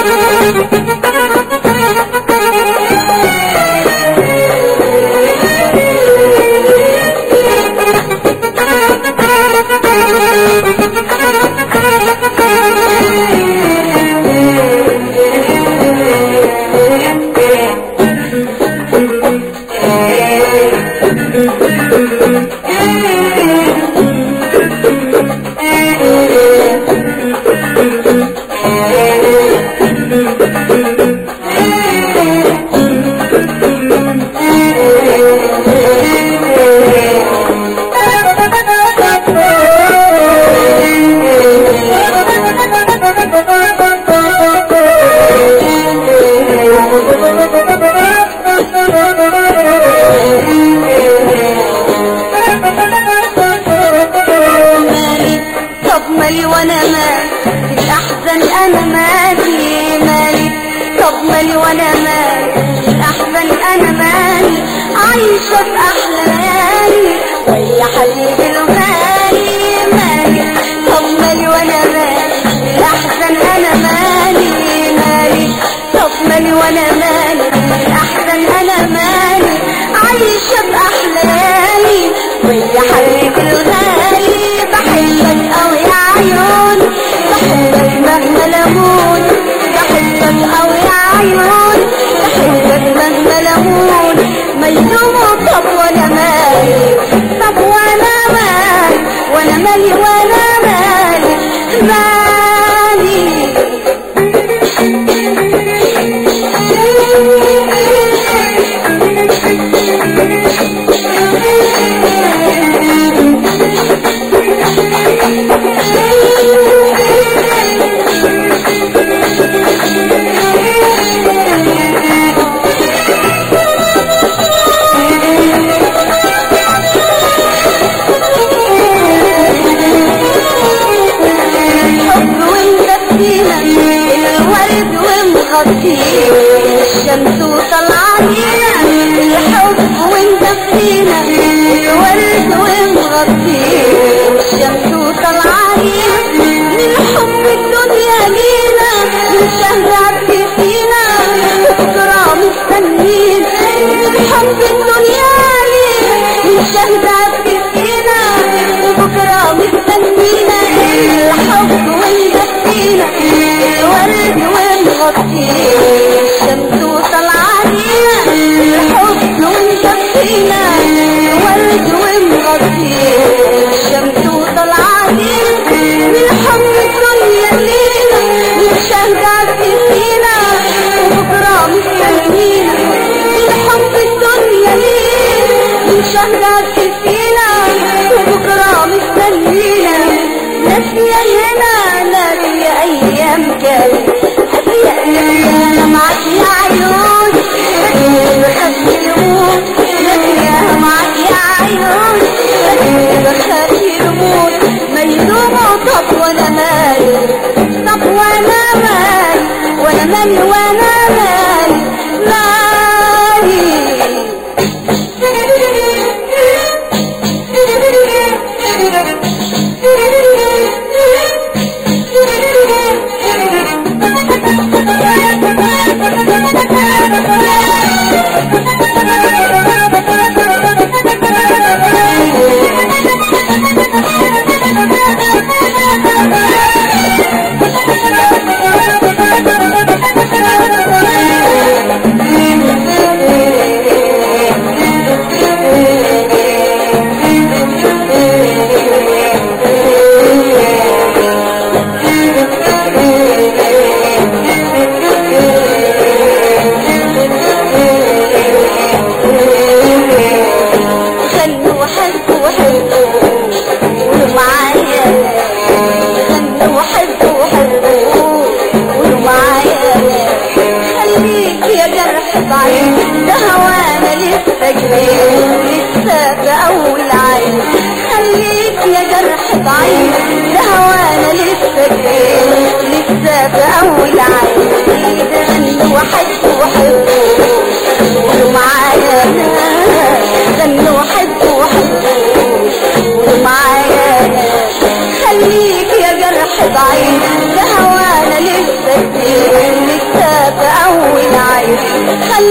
Thank you.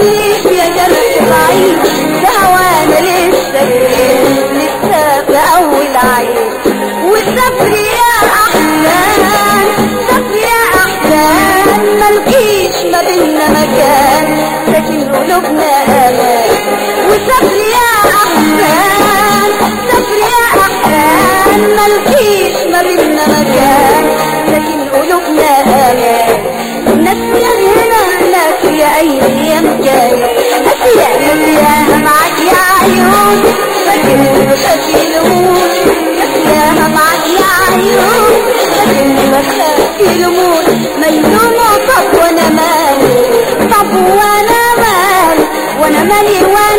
خليك يا جرح ضعيف ده هوانا لسه جديد لسه في اول عين والسفر يا احزان سفر يا احزان ملقيش ما بينا مكان لكن قلوبنا امان وسفر يا احزان سفر يا احزان ملقيش ما بينا مكان لكن قلوبنا امان ناس يا هنا ناس يا ايام جاي اشياء نسياها معاك يا عيون لكن بخاف يلومون نسياها معاك يا عيون لكن بخاف يلومون ما يلوموا طب وانا مالي طب وانا مالي وانا مالي وانا